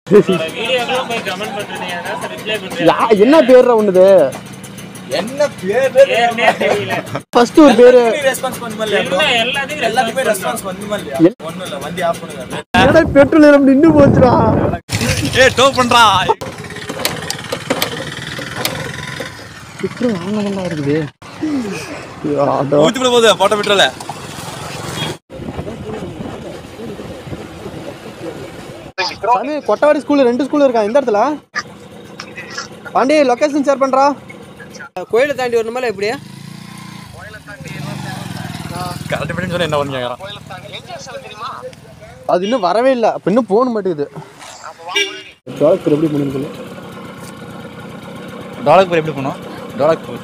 வீடியோக்கெல்லாம் போய் கமெண்ட் பண்றீங்க அதான் ரிப்ளை பண்றேன் யா என்ன பேர்ரா உன்னது என்ன பேர் பேருனே தெரியல ஃபர்ஸ்ட் ஒரு பேரு ரெஸ்பான்ஸ் பண்ணுமா இல்லையா bro? எல்லாம் எல்லாத்துக்கும் எல்லாத்துக்குமே ரெஸ்பான்ஸ் ரெஸ்பான்ஸ் பண்ணுமா இல்லையா ஒண்ணும் இல்ல வண்டி ஆஃப் பண்ணுங்க என்னடா பெட்ரோல் நேரம் நின்னு போச்சுடா ஏ டோ பண்றா பெட்ரோல் வாங்க இருக்குது ஆடா. ஊத்தி விட போகுது போட்டோ விட்டுறல சாமி கொட்டவாடி ஸ்கூல் ரெண்டு ஸ்கூல் இருக்கா எந்த இடத்துல பாண்டி லொகேஷன் ஷேர் பண்றா கோயிலை தாண்டி வரணுமா எப்படியா கரெக்ட் பண்ணி சொன்னா என்ன பண்ணி கேக்குறான் அது இன்னும் வரவே இல்லை அப்ப இன்னும் போக மாட்டேங்குது ஜோலக்பூர் எப்படி போகணும்னு சொல்லு டாலக்பூர் எப்படி போனோம் டாலக்பூர்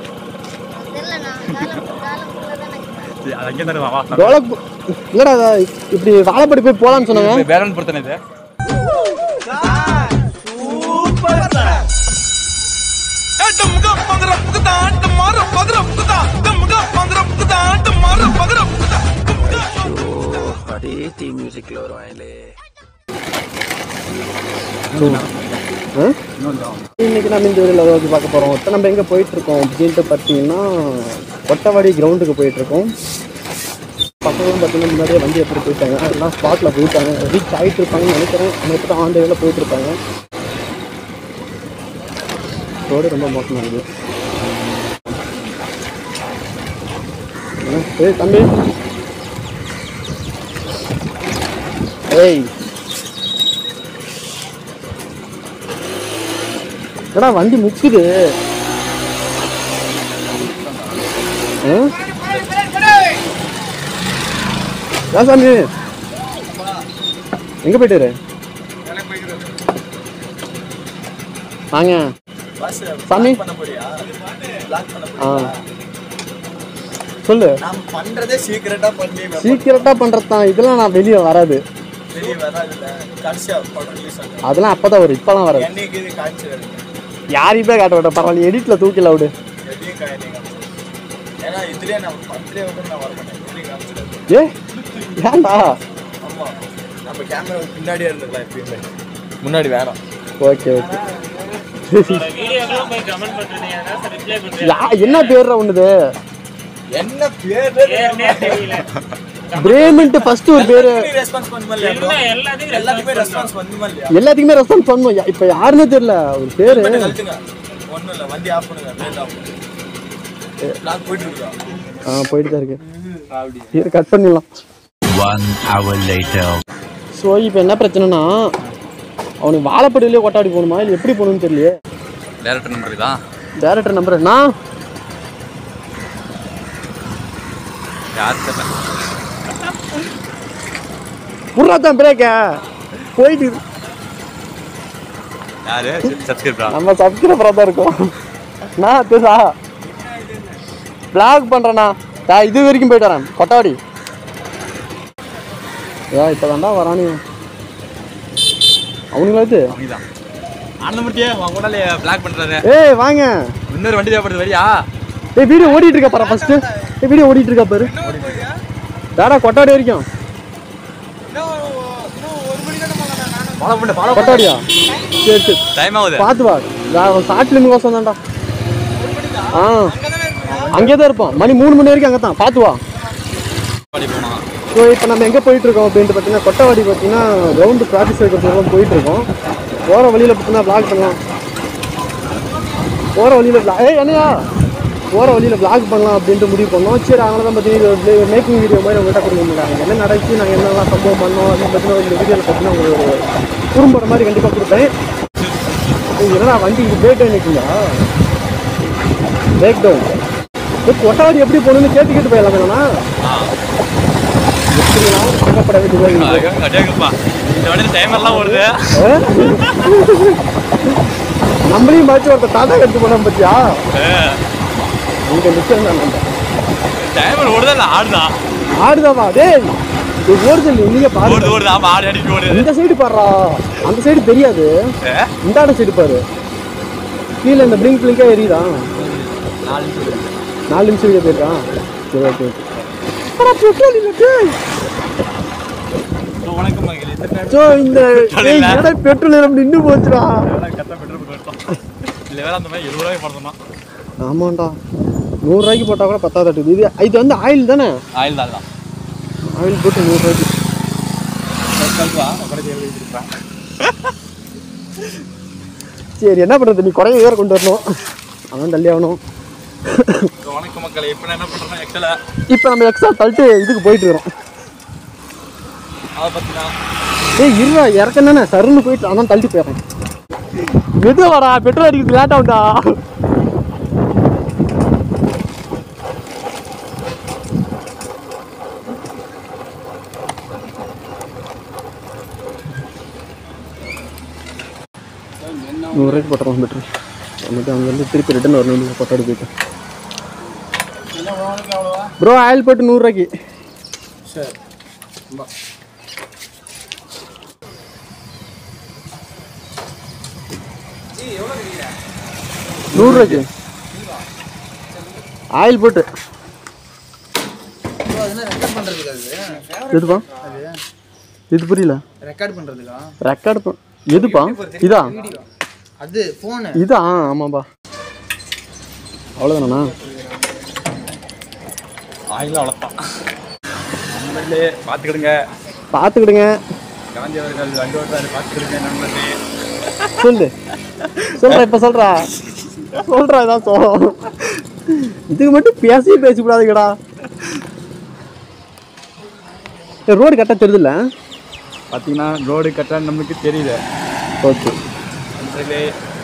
அது அங்கே தானே வா ஜோலக்பூர் இல்லடா அத இப்படி வாழைப்படி போய் போலான்னு சொன்னாங்க வேலன் பொறுத்தன இது ஆ? இன்னைக்கு நம்ம இந்த வீடியோவில் வந்து பார்க்க போகிறோம் இப்போ நம்ம எங்கே போயிட்டு இருக்கோம் அப்படின்ட்டு பார்த்தீங்கன்னா கொட்டவாடி கிரவுண்டுக்கு போயிட்டு இருக்கோம் பசங்களும் பார்த்தீங்கன்னா முன்னாடியே வண்டி எடுத்துகிட்டு போயிட்டாங்க எல்லாம் ஸ்பாட்டில் போயிட்டாங்க ரீச் ஆகிட்டு இருப்பாங்கன்னு நினைக்கிறேன் நம்ம இப்போ ஆன் டைவில் போயிட்டு இருப்பாங்க ரோடு ரொம்ப மோசமாக இருக்குது ஆ, ஏய் தம்பி ஏய் என்னடா வண்டி முக்குது ஆ? ஏன் சாமி எங்க போயிட்டாரு வாங்க பஸ் சாமி பண்ண போறியா பிளாக் பண்ண ஆ போறியா சொல்லு நாம் பண்றதே சீக்கிரட்டா பண்ணி சீக்கிரட்டா பண்றது தான் இதெல்லாம் நான் வெளியே வராது வெளியே வராதுல்ல கடைசியா படம் ரிலீஸ் ஆகும் அதெல்லாம் அப்பதான் வரும் இப்பெல்லாம் வராது என்னைக்கு இது காய்ச்சல் யாரையுமே காட்ட மாட்டேன் பரவாயில்ல எடிட்ல தூக்கல விடு எதையும் காய்ச்சி ஏன்னா இதுலயே நான் படத்துலயே விட்டு நான் வர மாட்டேன் இதுலயும் காமிச்சிடாது ஏ ஏன்டா ஆமா நம்ம கேமரா பின்னாடியே இருந்துக்கலாம் எப்பயுமே முன்னாடி வேணாம் ஓகே ஓகே வீடியோக்கெல்லாம் போய் கமெண்ட் பண்றீங்க அதான் ரிப்ளை பண்றேன் யா என்ன பேர்ரா உன்னது என்ன பேர் பேருனே தெரியல பிரேமின்ட்டு ஃபர்ஸ்ட் ஒரு பேரு ரெஸ்பான்ஸ் பண்ணுமா இல்லையா bro? எல்லாம் எல்லாத்துக்கும் எல்லாத்துக்குமே ரெஸ்பான்ஸ் ரெஸ்பான்ஸ் பண்ணுமா இல்லையா எல்லாத்துக்குமே ரெஸ்பான்ஸ் பண்ணுவோம் யா- இப்ப யாருன்னே தெரியல ஒரு பேரு பண்ணி கழட்டுங்க ஒண்ணும் இல்ல வண்டி ஆஃப் பண்ணுங்க லேட் ஆஃப் நான் போயிட்டு இருக்கோம் ஆ போயிட்டு தான் இருக்கு இரு கட் பண்ணிடலாம் ஒன் hour later ஸோ இப்போ என்ன பிரச்சனைனா அவனுக்கு வாழைப்படியிலே கொட்டாடி போகணுமா இல்லை எப்படி போகணும்னு தெரியலையே டேரக்டர் நம்பர் தான் டேரக்டர் நம்பர் நான் யார் தெரியல புறா தான் பிரேக்க போயிட்டு இரு. யாரு சப்ஸ்கிரைபரா நம்ம சப்ஸ்கிரைபராக தான் இருக்கோம் நான் தெரியா பிளாக் பண்ணுறேண்ணா நான் இது வரைக்கும் போயிட்டு வரேன் கொட்டாடி ஏன் இப்போ தாண்டா வரானு அவனுங்களாச்சு அவங்கதான் அண்ணன் முடியே உன் கூட பிளாக் பண்றாரு ஏய் வாங்க இன்னொரு வண்டி தேவைப்படுது வரியா ஏய் வீடியோ ஓடிட்டு இருக்கா பாரு ஃபர்ஸ்ட் ஏய் வீடியோ ஓடிட்டு இருக்கா பாரு தாடா கொட்டாடி வரைக்கும் ஃபாலோ பண்ணு ஃபாலோ கொட்டாடியா சரி சரி டைம் ஆகுது பார்த்து வா நான் ஷார்ட் லிமிட் கோசம் தான்டா ஆ அங்கே தான் இருப்பான் மணி மூணு மணி வரைக்கும் அங்கே தான் பார்த்து வா பாடி போனோம் ஸோ இப்போ நம்ம எங்கே போயிட்டு இருக்கோம் அப்படின்ட்டு பார்த்தீங்கன்னா கொட்டவாடி பார்த்தீங்கன்னா கிரவுண்டு ப்ராக்டிஸ் வைக்கிறதுக்கு போயிட்டு இருக்கோம் போகிற வழியில் பார்த்தீங்கன்னா vlog பண்ணலாம் போகிற வழியில் ஏய் என்னையா போகிற வழியில் vlog பண்ணலாம் அப்படின்ட்டு முடிவு பண்ணோம் சரி அதனால தான் பார்த்தீங்கன்னா மேக்கிங் வீடியோ மாதிரி உங்கள்கிட்ட கொடுக்க முடியாங்க என்ன நடந்துச்சு நாங்கள் என்னெல்லாம் சம்பவம் பண்ணோம் அப்படின்னு பார்த்தீங்கன்னா இந்த வீடியோவில் பார்த்தீங்கன்னா உங்களுக்கு ஒரு குறும்பட மாதிரி கண்டிப்பாக கொடுப்பேன் ஏய், என்னடா வண்டி இது பிரேக் டவுன் நிற்குங்களா பிரேக் டவுன் கொட்டவாடி எப்படி போகணும்னு கேட்டு கேட்டு போயிடலாம் வேணா எப்படினாலும் சங்கப்பட வேண்டியது அடேங்கப்பா இந்த வண்டியில் டைமர்லாம் ஓடுது நம்மளையும் பார்த்து ஒருத்தர் டாடா எடுத்து போனோம் பத்தியா இங்க மிச்சம் தான் நம்ம டைமர் ஓடுதா இல்லை ஆடுதா ஆடுதாவா டேய் இது ஓடுது இல்லை நீங்க பாரு ஓடுது ஓடுது ஆமா ஆடி அடிக்க ஓடுது இந்த சைடு பாடுறா அந்த சைடு தெரியாது ஏ? இந்த சைடு பாரு கீழே இந்த பிளிங்க் பிளிங்கா எரியுதா நாலு நிமிஷம் வீடியோ போயிருக்கான் சரி ஓகே ஓகே பெட்ரோல் இல்லை டேய் வணக்கம் மகளே ஸோ இந்த ஏய், என்னடா பெட்ரோல் நம்ம நின்று போச்சுடா கத்த பெட்ரோல் போட்டோம் இல்லை வேற அந்த மாதிரி எழுபது ரூபாய் போடணுமா ஆமாண்டா நூறுரூவாய்க்கு போட்டால் கூட பத்தாது இது இது வந்து ஆயில் தானே ஆயில் தான் தான் ஆயில் போட்டு நூறுரூவாய்க்கு கல்வா கடைசி எழுதிருப்பேன் சரி என்ன பண்ணுறது நீ குறைய வேற கொண்டு வரணும் அதான் தள்ளி ஆகணும் வணக்கம் மக்களே இப்போ நான் என்ன பண்ணுறேன்னா ஆக்சுவலாக இப்போ நம்ம எக்ஸ்ட்ரா தள்ளிட்டு இதுக்கு போயிட்டு இருக்கிறோம் அதை பார்த்தீங்கன்னா ஏய் இருடா இறக்கம் தானே சருன்னு போயிட்டு அதான் தள்ளிட்டு போயிடுறேன் மெதுவாடா பெட்ரோல் அடிக்கிறது லேட் ஆகும்டா நூறுரூவாய்க்கு போட்டுருவோம் பெட்ரோல் வந்துட்டு அங்கேருந்து திருப்பி ரிட்டன் வரணும் போட்டோடு போயிட்டு ப்ரோ ஆயில் போட்டு நூறுரூவாய்க்கு நூறுரூவாய்க்கு ஆயில் போட்டு ரெக்கார்ட் பண்ணுறதுக்கு அது எதுப்பா இது புரியல ரெக்கார்ட் பண்ணுறதுக்கா ரெக்கார்டு எதுப்பா இதா அது ஃபோனு இதா ஆ ஆமாப்பா அவ்வளோதானா ஆயில் அவ்வளோதான் நம்மளே பார்த்துக்கிடுங்க பார்த்துக்கிடுங்க காந்தி அவர்கள் வண்டி ஓட்டுறாரு பார்த்துக்கிடுங்க நண்பர்களே சொல்லு சொல்றா இப்போ சொல்றா சொல்றா இதான் சொல்லும் இதுக்கு மட்டும் பேசி பேசக்கூடாதுங்கடா ரோடு கரெக்டாக தெரியுதுல்ல பார்த்தீங்கன்னா ரோடு கரெக்டாக நம்மளுக்கு தெரியுது ஓகே நண்பர்களே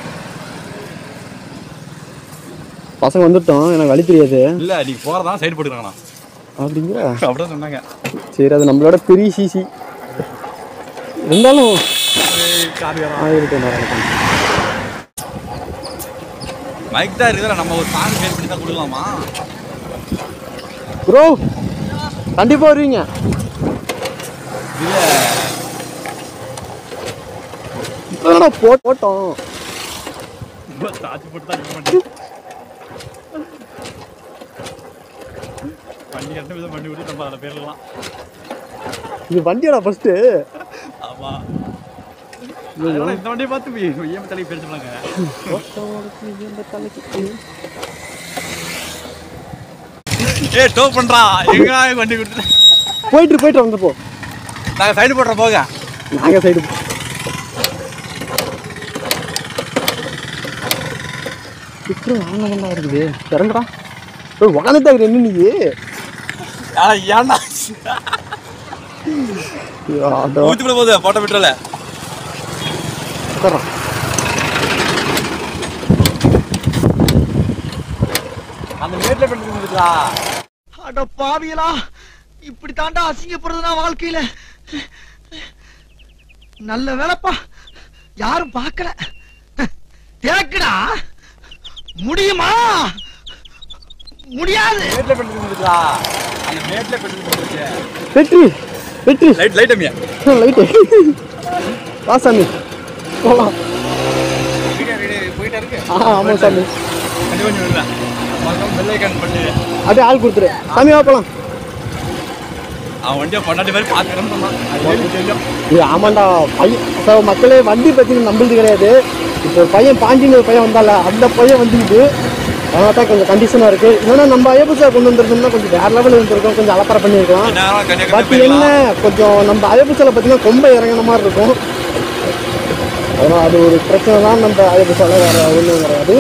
பசங்க வந்துட்டோம் எனக்கு வழி தெரியாது இல்லை நீங்கள் போகிறதா சைடு போட்டுக்கிறாங்கண்ணா அப்படிங்கிற அப்படிதான் சொன்னாங்க சரி அது நம்மளோட பெரிய சிசி இருந்தாலும் கார்காரம் ஆயிரத்தி நாலாயிரம் மைக் தான் இருக்குதுல்ல நம்ம ஒரு சாங் பேர் பண்ணி தான் கொடுக்கலாமா ப்ரோ கண்டிப்பாக வருவீங்க இல்லை இப்போதானடா போ போட்டோம் சார்ஜ் போட்டு தான் இருக்க மாட்டேன் வண்டி கட்ட விதம் பண்ணி விட்டு நம்ம அதில் போயிடலாம் இது வண்டியோட ஃபர்ஸ்ட்டு ஆமாம் அதனால இந்த வண்டியை பார்த்து ஏன் தலைக்கு பேசிக்கலாங்க ஏ டோ பண்றா எங்க வண்டி கொடுத்துட்டு போயிட்டு போயிட்டு வந்துப்போ நாங்கள் சைடு போடுறோம் போக நாங்கள் சைடு பெட்ரோல் வாங்க இருக்குது இறங்குடா போய் உக்காந்துட்டா இருக்கு என்ன நீ ஆனா ஏன்டா அதோ ஊற்றி விட போகுது போட்ட பெட்ரோல உட்கார்றான் அந்த மேட்டில் பெட்ரோல் கொடுத்துட்டா அட பாவியலா இப்படி தாண்டா அசிங்கப்படுறதுனா வாழ்க்கையில நல்ல வேலைப்பா யாரும் பார்க்கல தேக்குடா முடியுமா முடியாது மேட்டில் பெட்ரோல் கொடுத்துட்டா அந்த மேட்டில் பெட்ரோல் கொடுத்துருச்சு வெற்றி வெற்றி லைட் லைட் அம்மியா லைட்டு வா சாமி போகலாம் போயிட்டே இருக்கு ஆ ஆமாம் சாமி கண்டிப்பாக கொஞ்சம் விடுவேன் பக்கம் பெல்லைக்கான் பண்ணி அப்படியே ஆள் கொடுத்துரு சாமி வா போகலாம் அவன் வண்டியை பொண்டாட்டி மாதிரி பார்த்துக்கிறேன்னு சொன்னான் அது எனக்கு தெரியும் இது ஆமாண்டா பையன் ஸோ மக்களே வண்டி பற்றி நம்புறது கிடையாது இப்போ ஒரு பையன் பாஞ்சிங்க ஒரு பையன் வந்தால அந்த பையன் வந்துக்குது அதனால தான் கொஞ்சம் கண்டிஷனாக இருக்குது இல்லைன்னா நம்ம ஐயப்பூசா கொண்டு வந்திருந்தோம்னா கொஞ்சம் வேறு லெவலில் இருந்திருக்கோம் கொஞ்சம் அலப்பறை பண்ணியிருக்கலாம் நேரம் கண்டிப்பாக பட் என்ன கொஞ்சம் நம்ம ஐயப்பூசாவில் பார்த்தீங்கன்னா ரொம்ப இறங்கின மாதிரி இருக்கும் அதனால் அது ஒரு பிரச்சனை தான் நம்ம ஐயப்பூசாவில் வேறு ஒன்றும் கிடையாது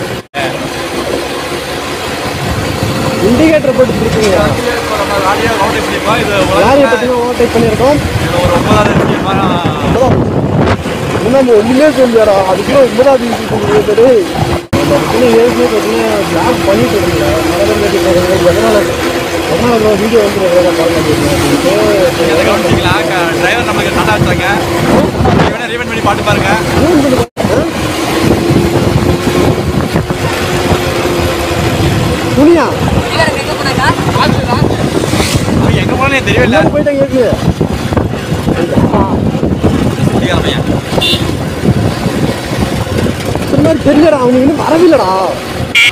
இண்டிகேட்டர் போட்டு கொடுத்தீங்க இப்போ நம்ம ராடியோ ரவுண்ட் பண்ணிப்பா இது லாரியை உலகத்துல பார்த்தீங்கன்னா ஓவர்டேக் பண்ணியிருக்கோம் இது ஒரு ஒன்பதாவது விஷயமா நம்ம ஒன்றுமே சொல்லியாரா அதுக்குள்ள ஒன்பதாவது விஷயம் பேரு அதுக்குள்ள ஏற்கனவே பார்த்தீங்கன்னா பிளாக் பண்ணிட்டு இருக்கீங்க நிறைய பேர் கேட்டுருக்காங்க எதனால எதனால வீடியோ வந்து வேறு கால் பண்ணிருக்கீங்க எதை கவனிச்சிங்களா டிரைவர் நமக்கு நல்லா வச்சாங்க வேணா ரீவெண்ட் பண்ணி பாட்டு பாருங்க துணியா அவன் எங்க போனே தெரியவே இல்லை எல்லாரும் போயிட்டாங்க ஏற்கனவே பையன் இந்த மாதிரி தெரியலடா அவனுக்கு இன்னும் வரவில்லடா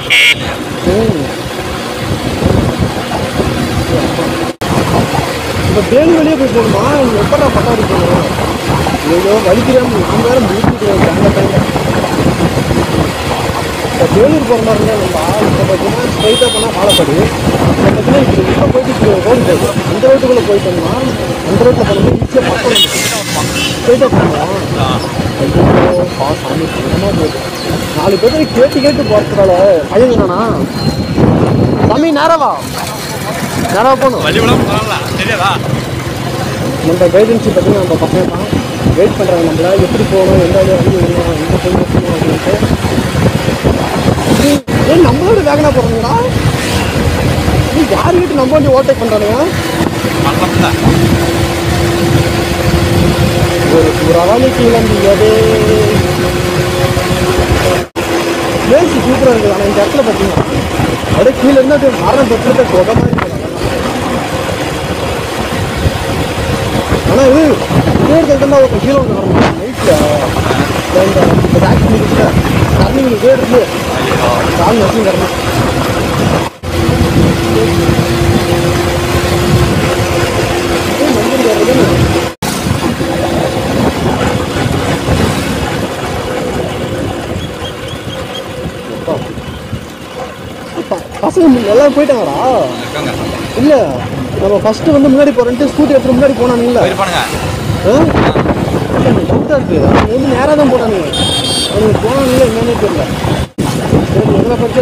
ம். நம்ம தேனி வெளியே போய் போகணுமா இங்கே எப்படா பட்டாடி போகணும் ஏதோ வலிக்கிறாம ரொம்ப நேரம் முடிச்சுட்டு அந்த டைம் இப்போ வேலூர் போகிற மாதிரி இருந்தால் நம்ம இப்போ பார்த்தீங்கன்னா ஸ்ட்ரைட்டாக போனால் பாலப்பாடு இப்போ பார்த்தீங்கன்னா இப்படி உள்ளே போயிட்டு இப்படி ஒரு ரோடு போகுது அந்த ரோட்டுக்குள்ளே போயிட்டோம்னா அந்த ரோட்டில் போனோம்னா ஈஸியாக பக்கம் ஸ்ட்ரைட்டாக போகணும் ஐயோ பா சாமி சுத்தமாக போகுது நாலு பேர் கேட்டு கேட்டு போகிறதுனால பையன் என்னன்னா சாமி நேரவா நேரவா போகணும் வழிவிடம் சொல்லலாம் தெரியாதா நம்ம கைடன்ஸி பார்த்தீங்கன்னா நம்ம பசங்க தான் வெயிட் பண்ணுறாங்க நம்மள எப்படி போகணும் எந்த வழியாக வந்து விடணும் எந்த போய் நிறுத்தணும் அப்படின்ட்டு ஏய், ஏன் நம்மளோட வேகனா போகிறாங்களா நீ யாருக்கிட்ட நம்ம வண்டி ஓவர்டேக் பண்ணுறானுங்க பண்ணல ஒரு புறவழி கிளம்பியதே பிளேஸ் சூப்பராக இருக்குது ஆனால் இந்த இடத்துல பார்த்தீங்கன்னா அப்படியே கீழே இருந்து அப்படியே மரம் தொட்டு கொகை மாதிரி இருக்குது ஆனால் இது இதே இடத்துல தான் ஒரு கீழே வந்து வரணும் நைட்டில் இந்த டாக்ஸி நிற்கிற டர்னிங் இதே இருக்கு ஐயோ கால் நசி வரணும் ஏய், மஞ்சள் வருதுன்னு ப- பசங்க எல்லாம் போயிட்டாங்கடா இருக்காங்க இல்ல நம்ம ஃபர்ஸ்ட் வந்து முன்னாடி போறேன்ட்டு ஸ்கூட்டி எடுத்து முன்னாடி போனானுங்களா போயிருப்பானுங்க டவுட்டாக இருக்கு அவங்க வந்து நேராக தான் போனானுங்க அவங்க போனானுங்களா என்னன்னே தெரியல சரி எங்களை பற்றி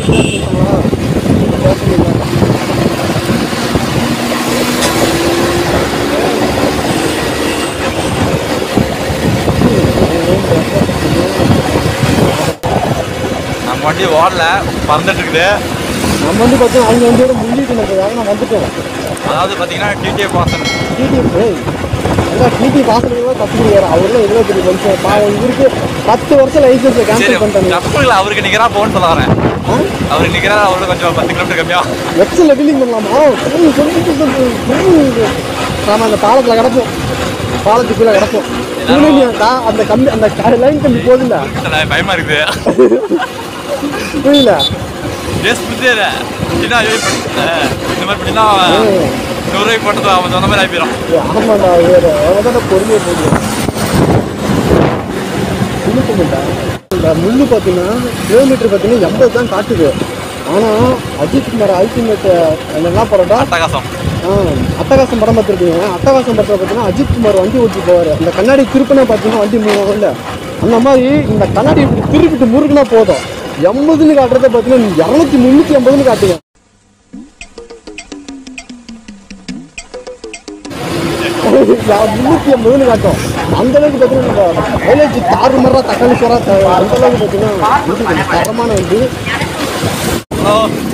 நம்ம வண்டி ஓடல பறந்துட்டு இருக்குது நம்ம வந்து பார்த்தா அவங்க வந்து முன்னிட்டு நமக்காக நான் வந்துட்டோம் அதாவது பார்த்தீங்கன்னா டிடிஏ பாசன் டிடி அதான் டிடி வாசலுக்கு தப்பு கொடுக்குறாரு அவர்லாம் எவ்வளோ பெரிய மனுஷன் பாவம் இவருக்கு பத்து வருஷம் லைசன்ஸை சரி கேன்சல் பண்ணிட்டாங்க தப்பு இல்லை அவருக்கு நிக்கிறா போன்னு சொல்ல வரேன் அவருக்கு நிக்கிறா அவரோட கொஞ்சம் பத்து கிலோமீட்டர் கம்மியா எக்ஸலில் டீலிங் பண்ணலாமா சொல்லி சொல்லிட்டு சொல்லிட்டு நாம அந்த பாலத்தில் கிடப்போம் பாலத்துக்குள்ளே கிடப்போம் புரியலையாக்கா அந்த கம்பி அந்த லைன் கம்பி போதுல்ல எனக்கு பயமா இருக்குது புரியல டேஸ் புரியுது என்ன ஐயோ, இப்ப, அஹ், இந்த மாதிரி பண்ணினா நூறு ரூபாய்க்கு போட்டது அவன் சொன்ன மாதிரி ஆகிடும் ஏய், ஆமாண்டா வேறு அவதான் பொறுமையை போடுவோம் இழுக்குமுண்டா இந்த முள்ளு பார்த்தீங்கன்னா கிலோமீட்டர் பார்த்தீங்கன்னா எண்பது தான் காட்டுது ஆனால் அஜித் குமார் அல்டிமேட் என்ன படம்டா அட்டகாசம் ஆ, அட்டகாசம் படம் பார்த்துருக்கீங்க அட்டகாசம் படத்தில் பார்த்தீங்கன்னா அஜித் குமார் வண்டி ஓட்டி போவார் அந்த கண்ணாடி திருப்பினா பார்த்தீங்கன்னா வண்டி மூவ் இல்லை அந்த மாதிரி இந்த கண்ணாடி இப்படி திருப்பிட்டு முறுக்குனா போதும் எண்பதுன்னு காட்டுறத பார்த்தீங்கன்னா இரநூத்தி முந்நூற்றி ஐம்பதுன்னு காட்டுங்க முந்நூற்றி ஐம்பதுன்னு காட்டும் அந்த அளவுக்கு பார்த்தீங்கன்னா நம்ம மைலேஜ் தாறு மரம் தக்காளி சோறா த- அந்த அளவுக்கு பார்த்தீங்கன்னா இது கொஞ்சம் தரமான வண்டி ஹலோ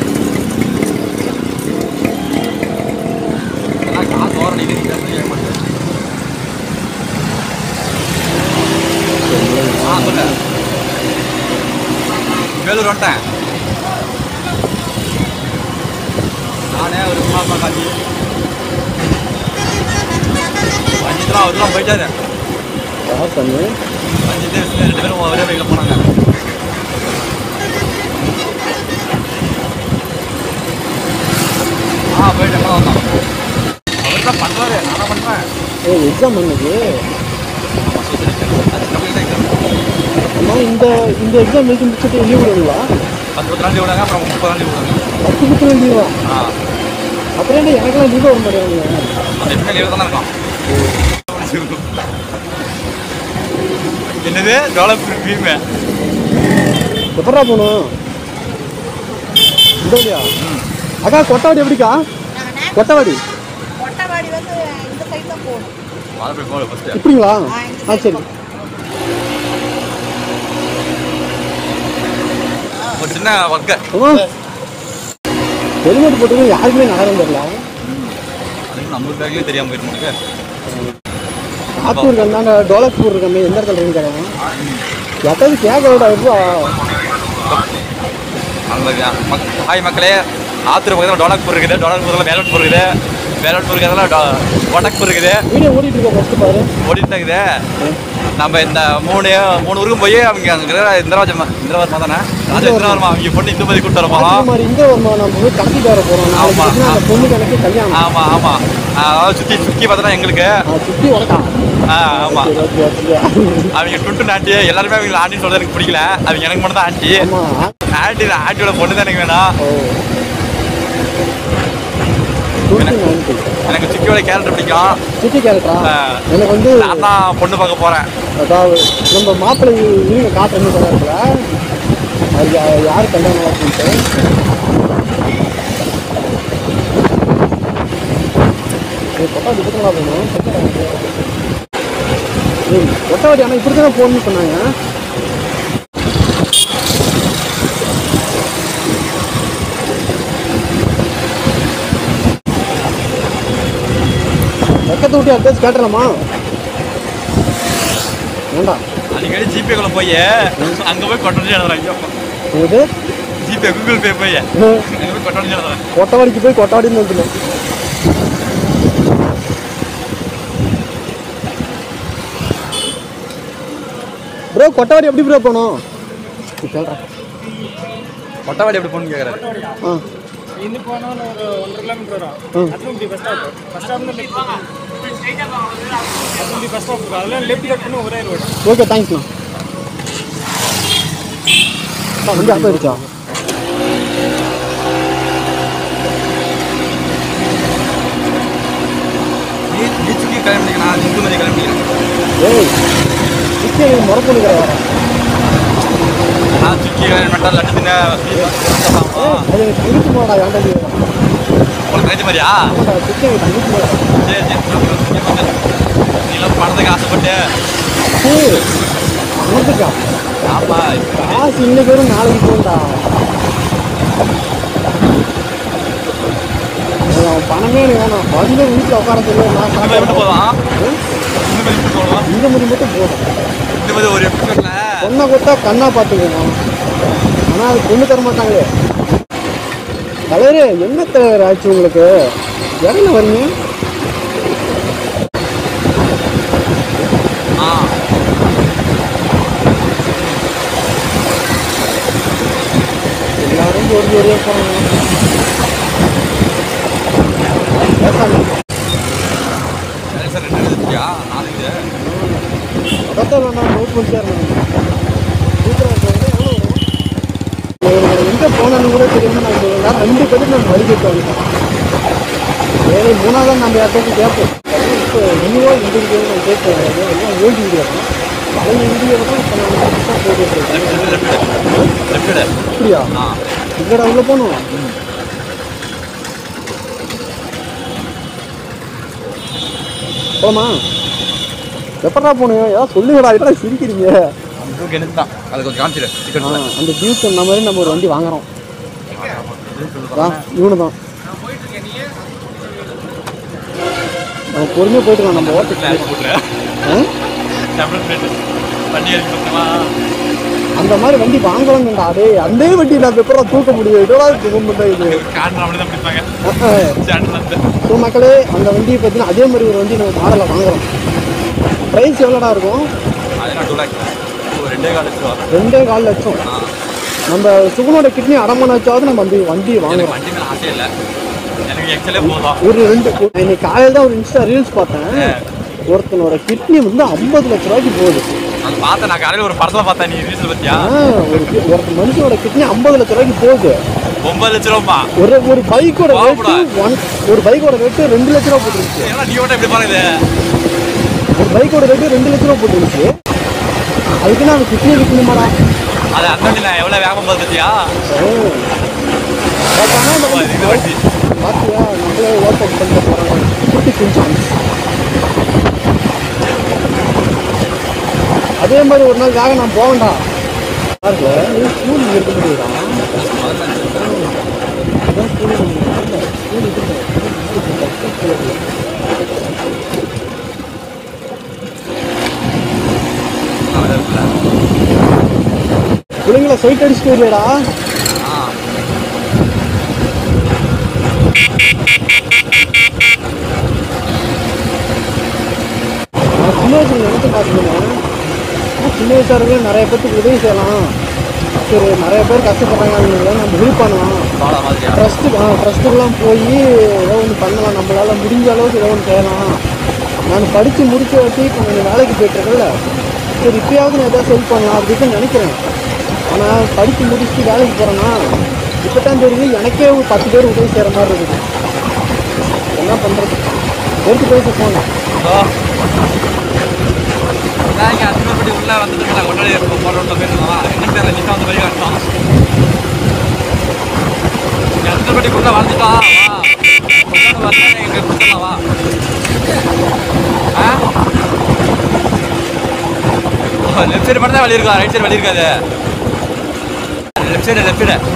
இதெல்லாம் காசு ஓரம் நீங்க பேசுறீங்க மாட்டேன் ஆ சொல்லு வேலூர் வந்துட்டேன் நானே ஒரு மாமா காட்சி அஞ்சுலாம் அவருலாம் போயிட்டாரு யார் பண்ணு அஞ்சு பேர் ரெண்டு பேரும் ஒரே பைக்கில் போனாங்க ஆ போயிட்டு எப்போ வந்தோம் அவர் தான் பண்ணுறாரு நானும் பண்ணுறேன் ஏ எக்ஸாம் பண்ணுது அம்மா இந்த இந்த எக்ஸாம் எழுதி முடிச்சுட்டு லீவ் விடுவீங்களா பத்து பத்து நாள் விடாங்க அப்புறம் முப்பது நாள் விடுவாங்க பத்து பத்து லீவா ஆ அப்புறம் என்ன எனக்கெல்லாம் லீவ் வர மாட்டேங்கிறாங்க அந்த எப்பவுமே லீவு தானே இருக்கும் என்னது டெவலப் ஃபீமே எப்படா போகணும் இந்த வழியா அக்கா கொட்டவாடி எப்படிக்கா கொட்டவாடி மொட்டைவாடி வந்து இந்த சைடு தான் போகணும் மறுபடியும் போகல ஃபஸ்ட்டு இப்படிங்களா ஆ, இந்த ஆ side சரி போகணும். ஒரு சின்ன ஒர்க்கு அம்மா ஹெல்மெட் போட்டுக்க யாருக்குமே நகரம் தெரியல அதுக்கு நம்ம பேக்லேயே தெரியாமல் போயிட்டு நமக்கு ஆத்தூர் கந்தாண்ட டோலக்பூர் இருக்கமே எந்த இடத்துல இருந்து கேட்கலாம் எதாவது கேட்கலடா எப்போ அந்த மக் ஹாய் மக்களே ஆத்தூர் பக்கத்தில் டோலக்பூர் இருக்குது டோலக்பூரில் மேலட்பூர் இருக்குது மேலட்பூர் இருக்கிறதுல டொடக்பூர் இருக்குது வீடியோ ஓடிட்டு இருக்க ஃபஸ்ட்டு பாரு ஓடிட்டு தான் இருக்குது நம்ம இந்த மூணு மூணு ஊருக்கும் போய் அவங்க அங்கே இருக்கிற இந்திரவாஜம் இந்திரவாஜமா தானே ராஜா இந்திரவர்மா அவங்க பொண்ணு இந்த மாதிரி கூட்டு வர அதே போகிறோம் மாதிரி இங்க நம்ம நம்ம போய் கடத்திட்டு வர போறோம் நாளைக்கு ஆமா. பார்த்தீங்கன்னா அந்த பொண்ணுக்கு எனக்கு கல்யாணம் ஆமா ஆமா அதாவது சுற்றி சுற்றி பார்த்தோன்னா எங்களுக்கு ஆ, சுத்தி உனக்கா ஆ, ஆமா சரி, ஓகே ஓகே அவங்க டுண்டு ஆண்டி எல்லாருமே அவங்க ஆண்டின்னு சொல்றது எனக்கு பிடிக்கல அவங்க எனக்கு மட்டும் தான் ஆண்டி ஆமா ஆண்டி ஆண்டியோட பொண்ணு தான் எனக்கு வேணும் ஓ டுவெண்ட்டி நைன்டி எனக்கு சுக்கியோட கேரக்டர் பிடிக்கும் சிட்டி கேரக்டரா ஆ. எனக்கு வந்து நான் தான் பொண்ணு பார்க்க போறேன் அதாவது நம்ம மாப்பிள்ளை இருங்க காட்டுறேன்னு சொல்றாருல அது யா- யார் கல்யாணம் அப்படின்ட்டு ஏய், கொட்டாடி இப்படி போகணும் ஏய் கொட்டாடி ஆனால் இப்படி தானே போகணும்னு சொன்னாங்க வெக்கத்தை விட்டு யார்கிட்டயாச்சும் கேட்டுறலாமா வேண்டாம் அடிக்கடி ஜிபேக்குள்ள போய் அங்க போய் கொட்டடிச்சு எழுதுறாங்க இது ஜிபே கூகுள் பே போய் அங்க போய் கொட்டடிச்சு எழுதுறேன் கொட்டவாடிக்கு போய் கொட்டாடின்னு வந்துடும் ப்ரோ கொட்டவாடி எப்படி ப்ரோ போகணும் சொல்கிறேன் கொட்டவாடி எப்படி பொண்ணு கேட்கறாரு ஆ இருந்து போனால் ஒரு ஒன்றரை கிலோமீட்டர் வரும் ம். அதுவும் இப்படி பஸ் ஸ்டாப் பஸ் ஸ்டாப்ல லெஃப்ட் அதுவும் இப்படி பஸ் ஸ்டாப் இருக்கும் அதெல்லாம் லெஃப்ட் கட் பண்ணி ஒரே ரோடு ஓகே தேங்க்ஸ்ண்ணா வண்டி ஆஃப் ஆயிடுச்சா நீ பீச்சுக்கு கிளம்பி நான் இந்து மாதிரி கிளம்பிக்கிறேன் ஏய் சிக்கி முறப்பொழுகிற வரேன் நான் சுக்கி கிளம்பிட்டா லட்டு தின்ன அது எனக்கு தங்கச்சி போடா வேண்டாம் உங்களுக்கு நினைச்ச மாதிரியா சிக்கி எனக்கு தங்கச்சி போடா சரி சரி நீலாம் பணத்துக்கு ஆசைப்பட்டு சரி முடிஞ்சுக்கா ஆமா காசு இன்னைக்கு வரும் நாளைக்கு போகும்டா ஏய், அவன் பணமே எனக்கு வேணாம் வந்து வீட்டில் உட்கார சொல்லு நான் இந்த மாதிரி மட்டும் போதும் ம்? இந்த மாதிரி மட்டும் போதும் இந்த முடி மட்டும் போதும் இந்த மாதிரி ஒரு எபிசோட்ல பொண்ணை கொடுத்தா கண்ணா பார்த்துக்கணும் ஆனால் அது பொண்ணு தர மாட்டாங்களே தலைவரே என்ன தலைவர் ஆச்சு உங்களுக்கு இடையில வரீங்க ஆ எல்லாரும் ஒரு ஒரே போகிறாங்க பேசாம சரி சார் ரெண்டு எடுத்துக்கியா நாளைக்கு அதான் நான் நோட் பண்ணிட்டே எங்கே போனேன்னு கூட தெரியாம நான் இவ்வளவு நேரம் ரெண்டு பேரும் நான் வழிகிட்டு வந்துட்டேன் வேலை மூணாவது நம்ம யார்ட்டாச்சும் கேட்போம் இப்போ இன்னுவோ இண்டிவிஜுவல் நான் கேட்பேன் எல்லாம் ஓல்டு வீடியோ தான் பழைய வீடியோ தான் இப்போ நான் புதுசாக போட்டுட்டு இருக்கேன் லெஃப்ட் லெஃப்ட் அப்படியா ஆ இங்கடா உள்ள போகணும் போலாமா எப்படா போகணும் ஏதாவது சொல்லுங்கடா என்ன சிரிக்கிறீங்க அந்த எனக்கு தான் அது கொஞ்சம் காமிச்சிடு ஆ, டிக்கெட் அந்த டியூஸ் சொன்ன மாதிரி நம்ம ஒரு வண்டி வாங்குறோம் வா இவனு தான் நம்ம பொறுமையாக போயிட்டு இருக்கோம் நம்ம ஓட்டு போட்டுரு டேப்லெட் பிளேட் வண்டி எடுத்து கொடுத்தமா அந்த மாதிரி வண்டி வாங்கணும்டா டேய் அந்த வண்டி நான் எப்பறம் தூக்க முடியும் இதோட தூக்க முடியும் இது கார்டு அப்படி தான் பிடிப்பாங்க சேனல் வந்து ஸோ மக்களே அந்த வண்டியை பார்த்தீங்கன்னா அதே மாதிரி ஒரு வண்டி நம்ம மாடலில் வாங்குறோம் ப்ரைஸ் எவ்வளோடா இருக்கும் அது நான் டூ லேக்ஸ் ஒரு ரெண்டே கால் லட்சம் ரூபா ரெண்டே கால் லட்சம் ஆ நம்ம சுகுனோட கிட்னி அடமான வச்சாவது நம்ம அந்த வண்டியை எனக்கு வாங்குறோம் வண்டி மேலே ஆசை இல்லை எனக்கு எக்ஸலே போதும் ஒரு ரெண்டு நான் இன்னைக்கு காலையில் தான் ஒரு இன்ஸ்டா ரீல்ஸ் பார்த்தேன் ஒருத்தனோட கிட்னி வந்து ஐம்பது லட்ச ரூபாய்க்கு போகுது அது பார்த்தேன் நான் காலையில் ஒரு படத்தில் பார்த்தேன் நீ ரீல்ஸில் பார்த்தியா ஆ, ஒரு கி- ஒரு மனுஷனோட கிட்னி ஐம்பது லட்ச ரூபாய்க்கு போகுது ஒன்பது லட்ச ரூபா ஒரு ஒரு பைக்கோட பாவம்டா. ரேட்டு ஒன் ஒரு பைக்கோட ரேட்டு ரெண்டு லட்ச ரூபா போட்டுருந்துச்சு ஏன்னா நீ மட்டும் எப்படி பாருங்க ஒரு பைக்கோட ரேட்டு ரெண்டு லட்ச ரூபா போட்டுருந்துச்சு அதுக்கு நான் கிட்னி விற்கணுமாடா அது அந்த வண்டி நான் எவ்வளோ வேகமாக போகுது பார்த்தியா பட் ஆனால் இந்த வண்டி இது வண்டி பார்த்தியா நம்மளே ஒர்க் அவுட் பண்ணிட்டு போகிறாங்க ஃபிஃப்டி சான்ஸ் அதே மாதிரி ஒரு நாள் வேக நான் போவேன்டா பாருங்க நீ ஸ்கூல் இருக்க முடியுதா அதான் ஸ்கூல் ஸ்கூல் பிள்ளைங்கள சைட் அடிச்சுட்டு வரலடா நான் சின்ன வயசுல நினைச்சு பார்த்தீங்கன்னா சின்ன வயசாக இருக்கிற நிறைய பேருக்கு உதவி செய்யலாம் சரி நிறைய பேர் கஷ்டப்படுறாங்க அவங்களுக்கு நம்ம ஹெல்ப் பண்ணலாம் பாலா மாதிரியா ட்ரஸ்ட்டு ஆ ட்ரஸ்ட்டுக்கெல்லாம் போய் ஏதோ ஒன்று பண்ணலாம் நம்மளால் முடிஞ்ச அளவுக்கு ஏதோ ஒன்று செய்யலாம் நான் படித்து முடிச்ச வச்சு இப்போ நான் வேலைக்கு போயிட்டுருக்கேன்ல சரி இப்பயாவது நான் ஏதாவது ஹெல்ப் பண்ணலாம் அப்படின்னு நினைக்கிறேன் ஆனால் படித்து முடிச்சுட்டு வேலைக்கு போகிறேன்னா இப்போ தான் தெரியுது எனக்கே ஒரு பத்து பேர் உதவி செய்கிற மாதிரி இருக்குது என்ன பண்ணுறது எடுத்து பேச போங்க நான் அஞ்சு படி உள்ள வந்துட்டு நான் கொண்டாடி போகிற உள்ள போயிருந்தா என்ன தெரியல நீ அந்த மாதிரி கட்டலாம் அஞ்சு படிக்குள்ள வந்துட்டா எங்க கொடுத்தலாம் வா லெஃப்ட் சைடு மட்டும் தான் வழி இருக்கா ரைட் சைடு வழி இருக்காது left side left side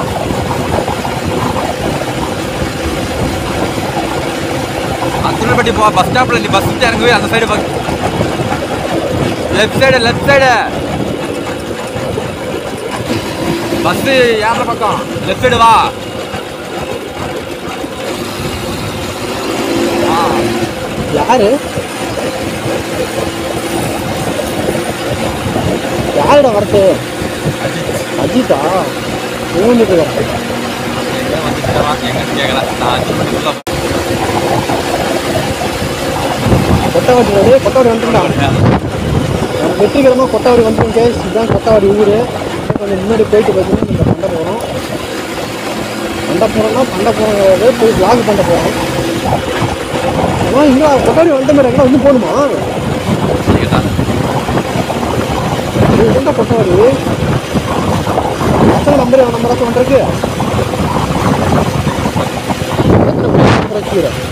Athulapatti போ பஸ் ஸ்டாப்ல நீ பஸ் இறங்குவே அந்த side bus left side left side bus ஏற பக்கம் லெஃப்ட் சைடு வா ஆ யாரு யாரோட வரது அஜித்தா எங்கே வந்துட்டு எங்க வந்துட்டா எங்கன்னு கேட்கல நான் அஞ்சு மணிக்குள்ள கொட்டவாடி ரோடு கொட்டவாடி வந்துட்டான் நம்ம வெற்றிகரமாக கொட்டவாடி வந்துட்டோம் கேஸ் இதுதான் கொட்டவாடி ஊர் கொஞ்சம் முன்னாடி போயிட்டு பார்த்தீங்கன்னா இந்த பண்டை போகிறோம் பண்டை போகிறோம்னா பண்டை போகிறது போய் vlog பண்ண போகிறோம் ஆனால் இங்கே கொட்டவாடி வந்த மாதிரி எங்கே வந்து போகணுமா கேட்டா இது எந்த கொட்டவாடி பசங்க நம்பர் நம்பராச்சும் வந்துருக்கு கீரை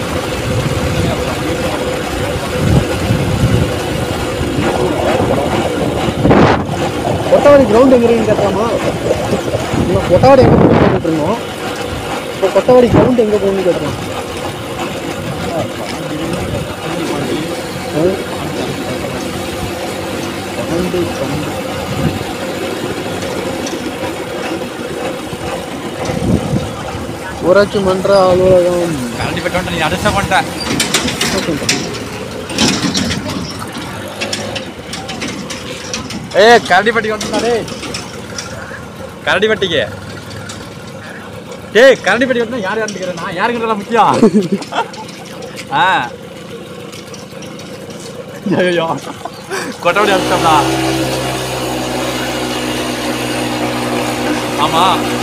கொட்டவாடி கிரவுண்ட் எங்க இருக்குன்னு கேட்கலாமா நம்ம கொட்டவாடி எங்கே போகணும்னு கேட்டுட்டு இருந்தோம் இப்போ கொட்டவாடி கிரவுண்ட் எங்கே போகணும்னு கேட்குறோம் ஊராட்சி மன்ற அலுவலகம் கரண்டி பெட்டு வந்துட்டு நீ அடிச்சா பண்ணிட்டேன் ஏய் கரடிப்பட்டி வந்துட்டா டேய் கரடிப்பட்டிக்கு டேய் கரடிப்பட்டி வந்து யார் யாருன்னு கேட்குறேன் நான் யாருங்கிறதெல்லாம் முக்கியம் ஆ ஐயோ கொட்டபடி அடிச்சிட்டோம்டா ஆமா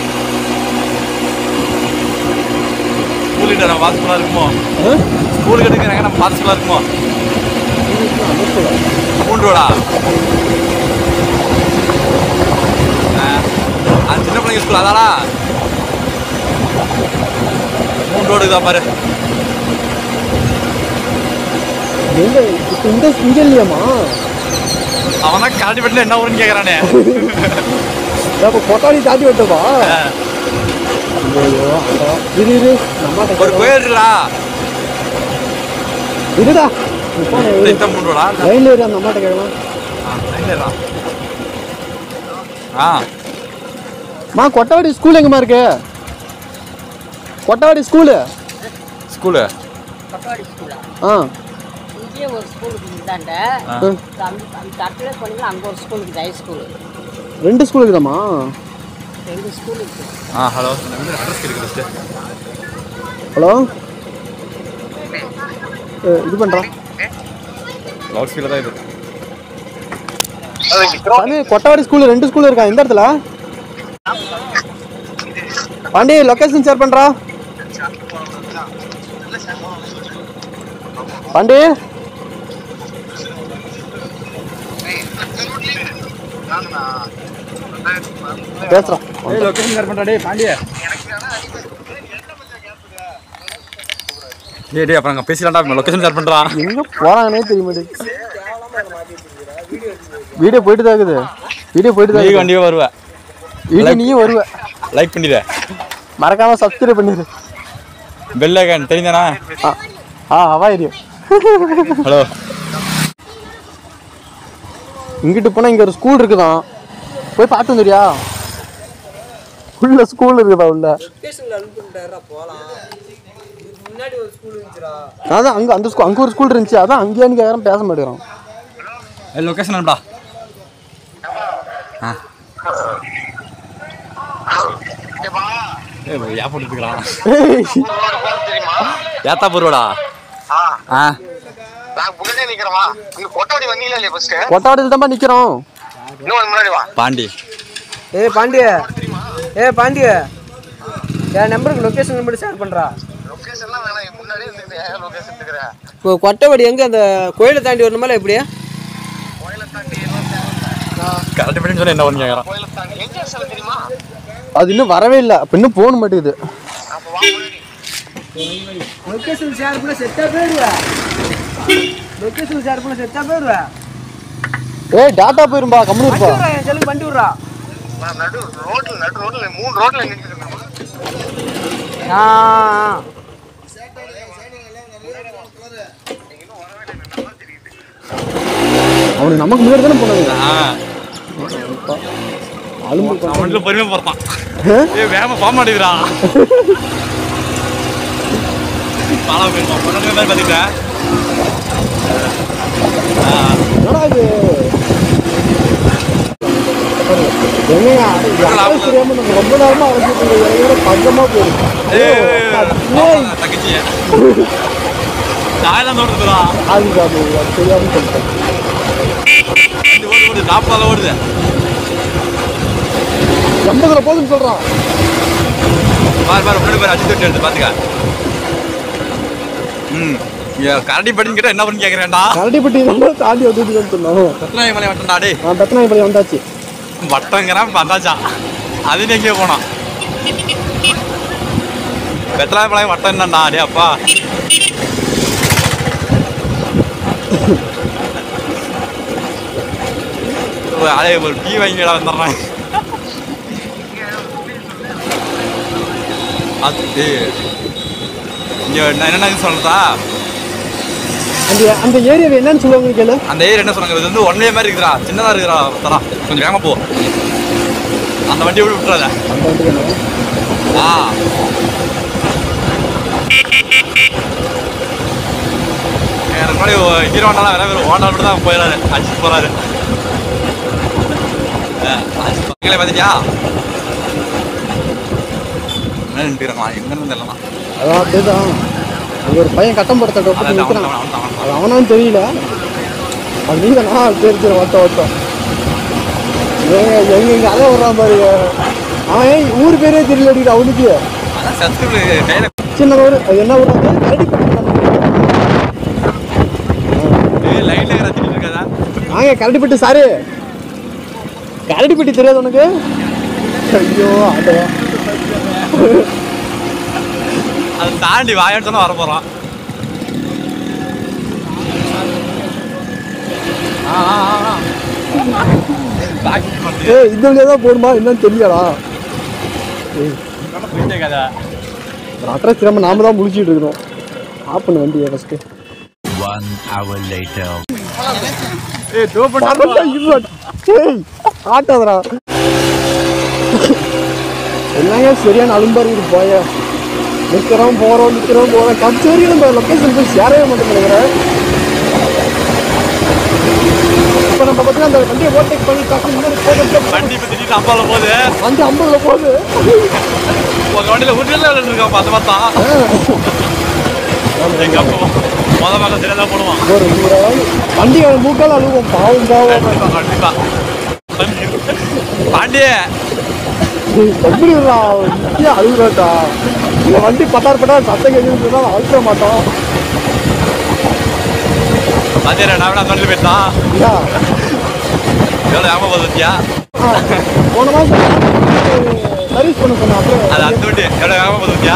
ஸ்கூலுக்கு நம்ம வாசலாக இருக்குமோ ஸ்கூலுக்கு எடுக்கிறாங்க நம்ம வாசலாக இருக்குமோ மூன்று ரோடா ஆ, அது சின்ன பிள்ளைங்க ஸ்கூல் அதாடா மூணு ரோடு தான் பாரு எங்க இப்போ இந்த இங்க இல்லையாம்மா அவன் தான் கரண்டி பெட்டில் என்ன ஊருன்னு கேட்குறானே அப்போ கொட்டாடி தாண்டி விட்டவா ஐயோ அதான். இரு இரு நம்ம ஒரு கோயில் இருக்குடா இருடா இப்போ இந்த இந்த மூணு ரோடா லைன்ல இரு அந்த அம்மாட்ட கேட்கலாம் ஆ, லைன்ல இருடா. ஆ மா கொட்டவாடி ஸ்கூல் எங்கம்மா இருக்கு கொட்டவாடி ஸ்கூலு ஸ்கூலு பட்டவாடி ஸ்கூலா ஆ இங்கேயே ஒரு ஸ்கூலுக்கு இந்தாண்ட ஆ. அந்த அந்த தட்டில் போனீங்கன்னா அங்கே ஒரு ஸ்கூலுக்கு ஹை ஸ்கூலு ரெண்டு ஸ்கூல் இருக்குதாம்மா ரெண்டு ஸ்கூல் இருக்கு ஆ ஹலோ அட்ரஸ் இருக்கு ஃபஸ்ட்டு ஹலோ இது பண்ணுறான் லவுட் ஸ்பீக்கர் தான் இது சாமி கொட்டவாடி ஸ்கூல் ரெண்டு ஸ்கூல் இருக்கா எந்த இடத்துல பாண்டி லொக்கேஷன் ஷேர் பண்றா பாண்டி பேசுறோம் ஏய் லொகேஷன் ஷேர் பண்ணுறா டேய் பாண்டிய டேய் டேய் அப்புறம் அங்கே பேசிடலாம்டா லொகேஷன் ஷேர் பண்ணுறான் எங்க போறாங்கன்னே தெரிய மாட்டேங்குது வீடியோ போயிட்டு தான் இருக்குது வீடியோ போயிட்டு தான் நீ இருக்குது. வண்டியே வருவ வீடியோ நீயும் வருவ லைக் பண்ணிடு மறக்காம சப்ஸ்கிரைப் பண்ணிடு பெல் ஐக்கான் தெரியுதானா ஆ ஆ அவா ஏரியா ஹலோ இங்கிட்டு போனா இங்க ஒரு ஸ்கூல் இருக்குதான் போய் பார்த்து வந்துறியா உள்ள ஸ்கூல் இருக்குதா உள்ள அதான் அங்க அந்த ஸ்கூல் அங்க ஒரு ஸ்கூல் இருந்துச்சு அதான் அங்கேயான்னு கேட்கறேன் பேச மாட்டேங்கிறான் லொகேஷன் அனுப்பா ஏன் போட்டுக்கிறான் ஏத்தா பொருவடா ஆ நான் முன்னாடியே நிக்கிறவா அங்க கொட்டாடி வந்தீங்களா இல்லையா ஃபர்ஸ்ட் கொட்டாடியில் தான்ப்பா நிற்கிறோம் இன்னும் முன்னாடி வா பாண்டி ஏ பாண்டிய ஏ பாண்டிய என் நம்பருக்கு லொகேஷன் நம்பர் ஷேர் பண்றா லொகேஷன்லாம் வேணாம் முன்னாடியே இருந்துக்கிறேன் லொகேஷன் இருக்கிறேன் இப்போ கொட்டவடி எங்க அந்த கோயிலை தாண்டி வரணுமால எப்படியா கோயிலை தாண்டி எல்லாம் கரெக்ட் பண்ணி சொன்னா என்ன பண்ணி கேட்கறான் கோயிலை தாண்டி எங்க சார் தெரியுமா அது இன்னும் வரவே இல்லை அப்போ இன்னும் போக மாட்டேங்குது அப்ப வா முன்னாடி லொகேஷன் ஷேர் பண்ண செத்தா போயிடுவா லொகேஷன் ஷேர் பண்ண செத்தா போயிடுவா ஏய் டாட்டா போயிரும்பா கம்முனு வண்டி இருப்பா விட்றா என் செல்லுக்கு வண்டி விட்றா நான் நடு ரோட்ல நடு ரோட்ல மூணு ரோட்ல நிக்கிறேன் ஆ அவனுக்கு நமக்கு முன்னாடி தானே போனாங்க ஆ அலும்பு அவன் வண்டியில் பொறுமையாக போகிறான் ஏ வேகமாக போக மாட்டேங்கிறான் பாலா போயிருப்பான் பொண்ணு மாதிரி பார்த்துக்கிட்டேன் என்னடா இது என்னையா இது அட்ரஸ் தெரியாம நம்ம ரொம்ப நேரமா அழைச்சிட்டு இருக்க இறங்கிற பக்கமா போயிருக்கு ஏய், தங்கச்சி தாய்லாந்து ஓடுதுடா அது அது அது தெரியாம சொல்லிட்டேன் வண்டி ஓடு ஓடுது நாற்பதால ஓடுது எண்பதுல போதுன்னு சொல்றான் பாரு பாரு முன்னாடி பாரு அஞ்சு தொட்டு எடுத்து பார்த்துக்க ம் கரடி படின்னு கேட்டால் என்ன பண்ணி கேட்குறேன்டா கரடிப்பட்டி தான் தாண்டி வந்துட்டு சொன்னோம் ரத்னாய் மலை வட்டம்டா டே நான் பெத்தனாய் பள்ளி வந்தாச்சு வட்டங்கிறான் வந்தாச்சா அது நீ எங்கேயோ போனோம் பெத்தலாய் மலை வட்டம் என்னண்ணா டே அப்பா ஒரு அதே ஒரு டீ வாங்கிடா வந்துடுறேன் அது இங்கே நான் என்னென்ன சொல்கிறதா அந்த அந்த ஏரியாவை என்னன்னு சொல்லுவாங்க கேளு அந்த ஏர் என்ன சொன்னாங்க இது வந்து ஒன்லே மாதிரி இருக்குதா சின்னதாக இருக்குதா தரா கொஞ்சம் வேகமாக போ அந்த வண்டியை விட்டு விட்டுறாத அந்த வண்டி தானே ஆ எனக்கு முன்னாடி ஹீரோ ஹோண்டாலாம் வேற வேறு ஹோண்டா விட்டு தான் போயிடாரு அடிச்சுட்டு போறாரு அடிச்சு பார்த்தியா என்ன நின்றுக்கிறாங்களா எங்கன்னு தெரியலாம் அதான் அப்படிதான் அங்க ஒரு பையன் கட்டம் போடுத்த டொப்பட்டு அதான் அவன் நிற்கிறான் அவன் அவன் அது அவனான்னு தெரியல அது நீ தானா சரி சரி வட்டம் வட்டம் எங்க எங்க எங்க அதை வர்றான் பாருங்க அவன் ஏன் ஊர் பேரே தெரியல அடிக்கிற அவனுக்கு அதான் சத்து கையில் சின்ன ஊர் அது என்ன ஊர் அது கரடிப்பட்டி லைட்டில் ரத்திட்டு இருக்காதா வாங்க கரடிப்பட்டி சாரு கரடிப்பட்டி தெரியாது உனக்கு ஐயோ ஆட்டவா அதை தாண்டி வாயான்னு சொன்னா வர போகிறான் ஏ இந்த வழியா தான் போகணுமா என்னன்னு தெரியலடா கதை ஒரு அட்ரஸ் தெரியாம நாம தான் முழிச்சிட்டு இருக்கிறோம் ஆஃப் பண்ணு வண்டியை ஃபஸ்ட்டு ஆட்டாதடா என்னங்க சரியான அலும்பா இருக்குது போய நிற்கிறோம் போகிறோம் நிற்கிறோம் போகிறோம் கட்சி வரைக்கும் நம்ம லொக்கேஷன் போய் சேரவே மாட்டேன் நினைக்கிறேன் இப்போ நம்ம பார்த்தீங்கன்னா அந்த வண்டியை ஓவர்டேக் பண்ணி டக்குனு முன்னாடி போகிறது வண்டி இப்போ திடீர்னு அப்பாவில் போகுது வண்டி ஐம்பதுல போகுது உங்க வண்டியில் உருட்டில் இருக்கான் பார்த்து பார்த்தா எங்க அப்பா மொத மகன் சரியாக தான் போடுவான் ஒரு நூறாவது வண்டி மூக்கால் அழுவோம் பாவம் பாவம் கண்டிப்பா பாண்டியே எப்படி முக்கிய அழுகுறோட்டா இந்த வண்டி பட்டார் பட்டார் சத்தம் கேட்குன்னு சொன்னா அழுத்த மாட்டோம் பாத்தியா நான் வேணா சொல்லி போயிட்டான் ஐயா எவ்வளோ ஏமா போகுது பத்தியா ஆ, போன மாதம் சர்வீஸ் பண்ண சொன்னேன் அது அப்புறம் அந்த வண்டி எவ்வளோ ஏமா போகுது பத்தியா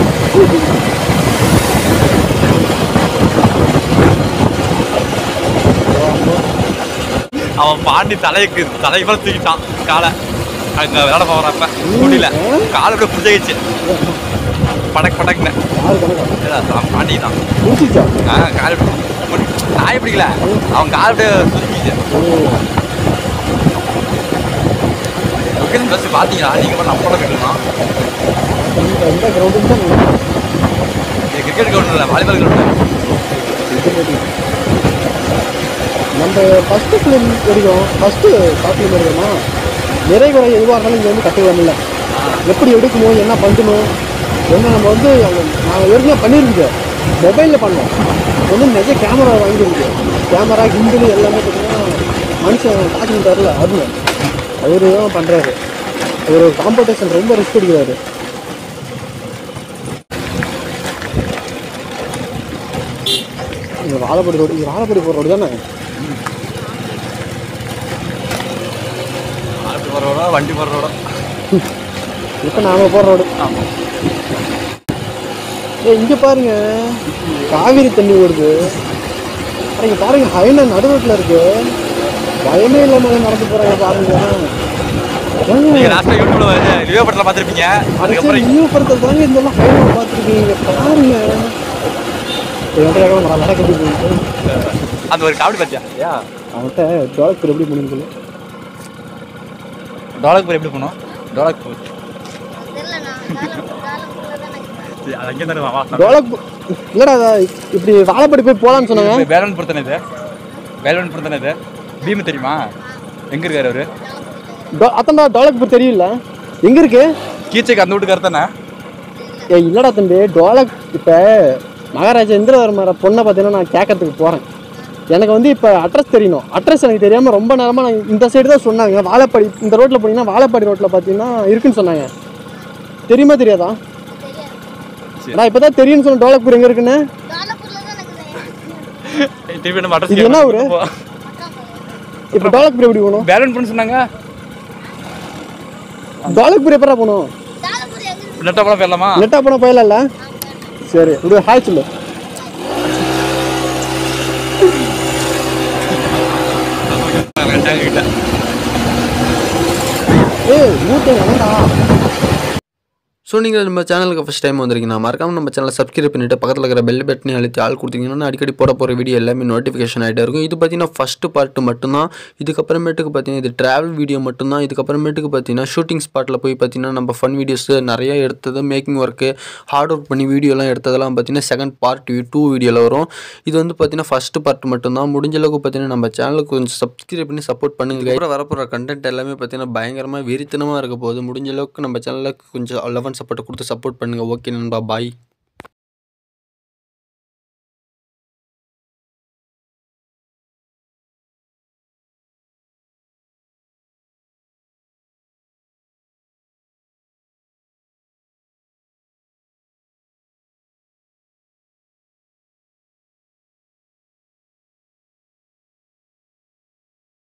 அவன் பாண்டி தலைக்கு தலைக்கு மேலே தூக்கிட்டான் காலை அங்கே விளையாட போகிறப்ப முடியல காலை அப்படியே புடிச்சிச்சு படக் படக்குன்னு யாரு கணக்கா இல்ல, அவன் பாண்டி தான் முடிச்சிச்சா ஆ கால் நாய் பிடிக்கல அவன் கால் அப்படியே சுருக்கிச்சு லொக்கேஷன் பஸ் பார்த்தீங்களா நீங்கள் கூட நம்ம கூட போயிட்டுருக்கோம் எந்த கிரவுண்டுக்கு தான் இது கிரிக்கெட் கிரவுண்ட் இல்லை வாலிபால் கிரவுண்டு நம்ம ஃபஸ்ட்டு ஃபிலிம் வரைக்கும் ஃபஸ்ட்டு ஷார்ட் ஃபிலிம் வரைக்குமா நிறை குறை எதுவாக இருந்தாலும் இங்கே வந்து கற்றுக்கலாம்ல எப்படி எடுக்கணும் என்ன பண்ணணும் என்ன நம்ம வந்து நான் ஏற்கனவே பண்ணியிருக்கேன் மொபைலில் பண்ணோம் இப்போ வந்து நிஜ கேமரா வாங்கியிருக்கு கேமரா கிம்பிள் எல்லாமே பார்த்தீங்கன்னா மனுஷன் காட்டிங் தரல அருண் அவரு தான் பண்ணுறாரு ஒரு காம்படிஷன் ரொம்ப ரிஸ்க் எடுக்கிறாரு இது வாழைப்படி ரோடு இது வாழைப்படி போகிற ரோடு தானே ஆட்டு போகிற ரோடா வண்டி போகிற ரோடா இப்போ நாம போகிற ரோடு ஏய் இங்கே பாருங்க காவிரி தண்ணி ஓடுது அட, இங்க பாருங்க ஹைனா நடு ரோட்டில் இருக்கு பயமே இல்லாமல் நடந்து போகிறாங்க பாருங்க நீங்க ஏங்க, லாஸ்ட்டாக யூடியூப்ல ரிவ்யூ படத்தில் பார்த்துருப்பீங்க அடுத்த அதுக்கப்புறம் நியூ படத்தில் தாங்க இந்த எல்லாம் ஹைனா பார்த்துருக்கீங்க பாருங்க என்கிட்ட நடக்க போயிட்டு அந்த ஒரு காமெடி பார்த்தியா யா அவன்கிட்ட டாலர் எப்படி முடிஞ்சு டாலக்பூர் எப்படி போனோம் டாலக்பூர் சரி, அது அங்கே தானே வா டாலர் இல்லடா அதான் இப்படி வாழைப்படி போய் போகலான்னு சொன்னாங்க வேலவன்புரம் தானே இது வேலவன்புரம் தானே இது பீம் தெரியுமா எங்க இருக்காரு அவரு டா- அத்தன்டா டாலக்பூர் தெரியல எங்க இருக்கு கீச்சைக்கு அந்த வீட்டுக்காரு தானே ஏய் இல்லடா தம்பி டோலக் இப்போ மகாராஜா இந்திரவர்மர பொண்ணை பார்த்தீங்கன்னா நான் கேட்கறதுக்கு போகிறேன் எனக்கு வந்து இப்போ அட்ரஸ் தெரியணும் அட்ரஸ் எனக்கு தெரியாமல் ரொம்ப நேரமாக நான் இந்த சைடு தான் சொன்னாங்க வாழைப்படி இந்த ரோட்டில் போனீங்கன்னா வாழைப்பாடி ரோட்டில் பார்த்தீங்கன்னா இருக்குன்னு சொன்னாங்க தெரியுமா தெரியாதா நான் இப்போ தான் தெரியும்னு சொன்ன டோலக்பூர் எங்கே இருக்குன்னு திருப்பி நம்ம இது என்ன ஊரு? அட்ரஸ் இப்போ டோலக்பூர் எப்படி போகணும் வேலவன்புரம் சொன்னாங்க டோலக்பூர் எப்படா போகணும் நெட்டா போல போயிடலாமா நெட்டா போனால் போயிடலாம்ல சரி இது ஹாய் சொல்லு கிட்ட ஏய் ஊட்டேங்க வேணா ஸோ நீங்கள் நம்ம சேனலுக்கு ஃபஸ்ட் டைம் வந்திருக்கீங்கன்னா மறக்காம நம்ம சேனலை சப்ஸ்கிரைப் பண்ணிவிட்டு பக்கத்தில் இருக்கிற பெல் பட்டனை அழுத்தி ஆள் கொடுத்தீங்கன்னா அடிக்கடி போட போகிற வீடியோ எல்லாமே நோட்டிஃபிகேஷன் ஆகிட்டே இருக்கும் இது பார்த்தீங்கன்னா ஃபஸ்ட்டு பார்ட்டு மட்டும்தான் இதுக்கப்புறமேட்டுக்கு பார்த்தீங்கன்னா இது ட்ராவல் வீடியோ மட்டும்தான் இதுக்கப்புறமேட்டுக்கு பார்த்தீங்கன்னா ஷூட்டிங் ஸ்பாட்டில் போய் பார்த்தீங்கன்னா நம்ம ஃபன் வீடியோஸ் நிறைய எடுத்தது மேக்கிங் ஒர்க்கு ஹார்ட் ஒர்க் பண்ணி வீடியோலாம் எடுத்ததெல்லாம் பார்த்தீங்கன்னா செகண்ட் பார்ட் டூ வீடியோவில் வரும் இது வந்து பார்த்தீங்கன்னா ஃபஸ்ட்டு பார்ட் மட்டும்தான் முடிஞ்ச அளவுக்கு பார்த்தீங்கன்னா நம்ம சேனலுக்கு கொஞ்சம் சப்ஸ்கிரைப் பண்ணி சப்போர்ட் பண்ணுங்க அப்புறம் வரப்போகிற கண்டென்ட் எல்லாமே பார்த்தீங்கன்னா பயங்கரமாக வெறித்தனமாக இருக்க போகுது முடிஞ்ச அளவுக்கு நம்ம சேனலுக்கு கொஞ்சம் லெவன் சப்போர்ட் கொடுத்து சப்போர்ட் பண்ணுங்கள் ஓகே நண்பா பாய்